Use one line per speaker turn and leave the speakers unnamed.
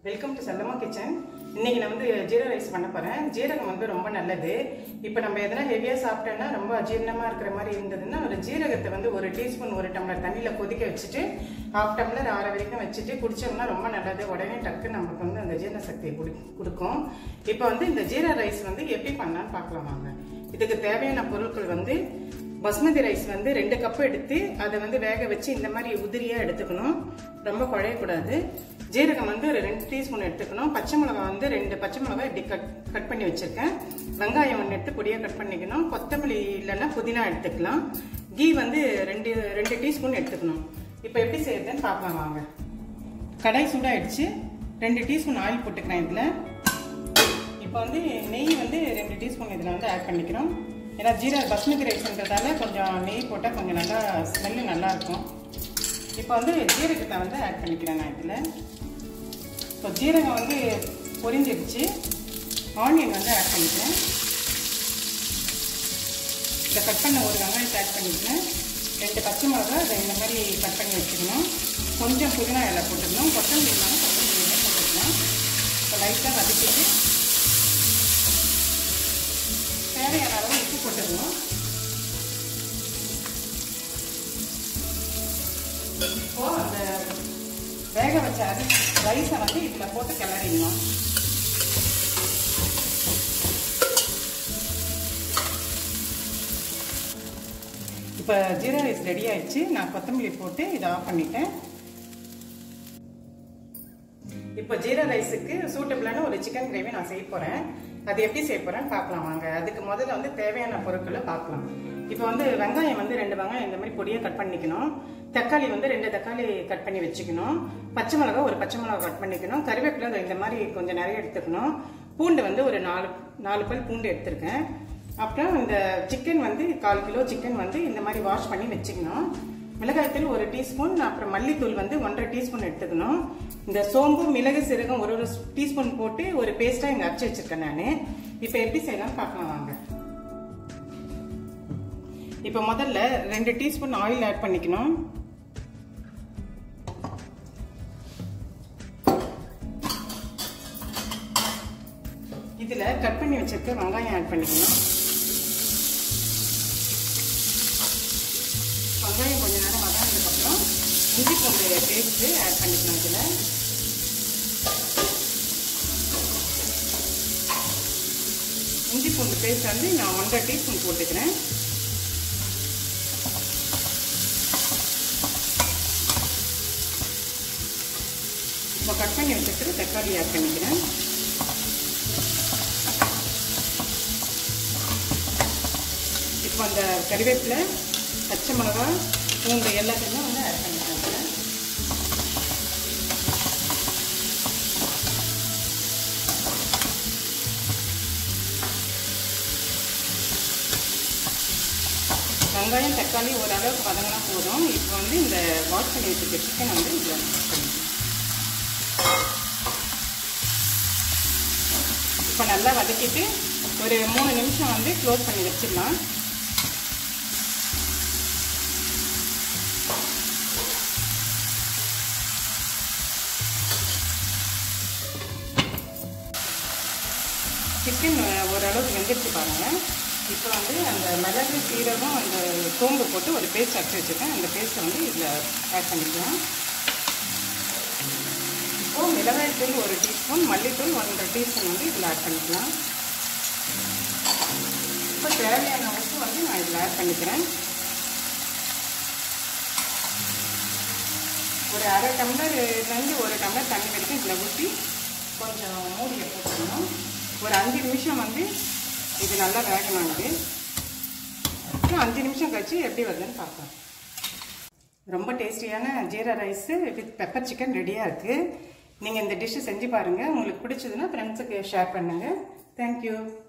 welcome to Chellamma kitchen இன்னைக்கு நான் வந்து ஜீரா ரைஸ் பண்ண போறேன் ஜீரகம் வந்து ரொம்ப நல்லது இப்போ நம்ம எதனா ஹெவியாக சாப்பிட்டோன்னா ரொம்ப அஜீரணமாக இருக்கிற மாதிரி இருந்ததுன்னா ஒரு ஜீரகத்தை வந்து ஒரு டீஸ்பூன் ஒரு டம்ளர் தண்ணியில் கொதிக்க வச்சுட்டு ஹாஃப் டம்ளர் ஆற வரைக்கும் வச்சுட்டு குடிச்சோம்னா ரொம்ப நல்லது உடனே டக்கு நமக்கு வந்து அந்த ஜீரண சக்தியை குடி கொடுக்கும் இப்போ வந்து இந்த ஜீரா ரைஸ் வந்து எப்படி பண்ணலான்னு பார்க்கலாம் வாங்க இதுக்கு தேவையான பொருட்கள் வந்து பஸ்மதி ரைஸ் வந்து ரெண்டு கப் எடுத்து அதை வந்து வேக வச்சு இந்த மாதிரி உதிரியா எடுத்துக்கணும் ரொம்ப குழையக்கூடாது ஜீரகம் வந்து ஒரு ரெண்டு டீஸ்பூன் எடுத்துக்கணும் பச்சை மிளகாய் வந்து ரெண்டு பச்சை மிளகாய் இப்படி கட் கட் பண்ணி வச்சிருக்கேன் வெங்காயம் ஒன்று எடுத்து பொடியாக கட் பண்ணிக்கணும் கொத்தமல்லி இல்லைன்னா புதினா எடுத்துக்கலாம் கீ வந்து ரெண்டு ரெண்டு டீஸ்பூன் எடுத்துக்கணும் இப்போ எப்படி செய்யறதுன்னு பார்க்கலாம் வாங்க கடாய் சூடாயிடுச்சு ரெண்டு டீஸ்பூன் ஆயில் போட்டுக்கிறேன் இதில் இப்போ வந்து நெய் வந்து ரெண்டு டீஸ்பூன் இதில் வந்து ஆட் பண்ணிக்கிறோம் ஏன்னா ஜீரா பஸ்மதி ரைஸ்ன்றதால கொஞ்சம் நெய் போட்டால் கொஞ்சம் நல்லா ஸ்மெல்லு நல்லாயிருக்கும் இப்போ வந்து ஜீரகத்தை வந்து ஆட் பண்ணிக்கிறேன் நான் இதில் இப்போ ஜீரகம் வந்து பொரிஞ்சிடுச்சு ஆனியன் வந்து ஆட் பண்ணிக்கிறேன் இதை கட் பண்ண ஒரு வெங்காயத்தை ஆட் பண்ணிக்கிறேன் ரெண்டு பச்சை மிளகா அதை இந்த மாதிரி கட் பண்ணி வச்சுக்கணும் கொஞ்சம் புதினா இலை போட்டுக்கணும் கொத்தமல்லி இல்லாமல் கொத்தமல்லி இலை போட்டுக்கலாம் இப்போ லைட்டாக வதக்கிட்டு தேவையான அளவு உப்பு போட்டுக்கணும் இப்போ அந்த வேக வச்ச அரி ரைஸை வந்து இதில் போட்டு கிளறிடணும் இப்போ ஜீரா ரைஸ் ரெடி ஆயிடுச்சு நான் கொத்தமல்லி போட்டு இதை ஆஃப் பண்ணிட்டேன் இப்போ ஜீரா ரைஸுக்கு சூட்டபிளான ஒரு சிக்கன் கிரேவி நான் செய்ய போகிறேன் அது எப்படி செய்ய போகிறேன்னு பார்க்கலாம் வாங்க அதுக்கு முதல்ல வந்து தேவையான பொருட்களை பார்க்கலாம் இப்போ வந்து வெங்காயம் வந்து ரெண்டு வெங்காயம் இந்த மாதிரி பொடியாக கட் பண்ணிக்கணும் தக்காளி வந்து ரெண்டு தக்காளி கட் பண்ணி வச்சுக்கணும் பச்சை மிளகா ஒரு பச்சை மிளகா கட் பண்ணிக்கணும் கருவேப்பிலை இந்த மாதிரி கொஞ்சம் நிறைய எடுத்துக்கணும் பூண்டு வந்து ஒரு நாலு நாலு பல் பூண்டு எடுத்திருக்கேன் அப்புறம் இந்த சிக்கன் வந்து கால் கிலோ சிக்கன் வந்து இந்த மாதிரி வாஷ் பண்ணி வச்சுக்கணும் மிளகாய்த்தூள் ஒரு டீஸ்பூன் அப்புறம் மல்லித்தூள் வந்து ஒன்றரை டீஸ்பூன் எடுத்துக்கணும் இந்த சோம்பு மிளகு சீரகம் ஒரு ஒரு டீஸ்பூன் போட்டு ஒரு பேஸ்ட்டாக இங்கே அரைச்சி வச்சிருக்கேன் நான் இப்போ எப்படி செய்யலாம் பார்க்கலாம் வாங்க இப்போ முதல்ல ரெண்டு டீஸ்பூன் ஆயில் ஆட் பண்ணிக்கணும் இதில் கட் பண்ணி வச்சிருக்க வெங்காயம் ஆட் பண்ணிக்கணும் வெங்காயம் கொஞ்ச நேரம் வதங்கினதுக்கப்புறம் இஞ்சி பூண்டு பேஸ்ட்டு ஆட் பண்ணிக்கணும் இதில் இஞ்சி பூண்டு பேஸ்ட் வந்து நான் ஒன்றரை டீஸ்பூன் போட்டுக்கிறேன் இப்போ கட் பண்ணி வச்சுட்டு தக்காளி ஆட் பண்ணிக்கிறேன் இப்போ அந்த கறிவேப்பிலை பச்சை மிளகா பூண்டு எல்லாத்தையுமே வந்து ஆட் பண்ணிக்கிறாங்க வெங்காயம் தக்காளி ஓரளவுக்கு வதங்கினா போதும் இப்போ வந்து இந்த வாஷ் பண்ணி வச்சுருக்க சிக்கனை வந்து இதில் இப்போ நல்லா வதக்கிட்டு ஒரு மூணு நிமிஷம் வந்து க்ளோஸ் பண்ணி வச்சிடலாம் சிக்கன் ஓரளவுக்கு வெந்துருச்சு பாருங்கள் இப்போ வந்து அந்த மிளகு சீரகம் அந்த சோம்பு போட்டு ஒரு பேஸ்ட் அரைச்சி வச்சுருக்கேன் அந்த பேஸ்ட்டை வந்து இதில் ஆட் பண்ணிக்கலாம் இப்போது மிளகாய்த்தூள் ஒரு டீஸ்பூன் மல்லித்தூள் ஒன்றரை டீஸ்பூன் வந்து இதில் ஆட் பண்ணிக்கலாம் இப்போ தேவையான உப்பு வந்து நான் இதில் ஆட் பண்ணிக்கிறேன் ஒரு அரை டம்ளர்லேருந்து ஒரு டம்ளர் தண்ணி வரைக்கும் இதில் ஊற்றி கொஞ்சம் மூடியை போட்டுக்கணும் ஒரு அஞ்சு நிமிஷம் வந்து இது நல்லா வேகணும் இது அப்புறம் அஞ்சு நிமிஷம் கழிச்சு எப்படி வருதுன்னு பார்க்கலாம் ரொம்ப டேஸ்டியான jeera rice with pepper chicken ரெடியாக இருக்குது நீங்கள் இந்த டிஷ்ஷு செஞ்சு பாருங்கள் உங்களுக்கு பிடிச்சதுன்னா ஃப்ரெண்ட்ஸுக்கு ஷேர் பண்ணுங்கள் தேங்க்யூ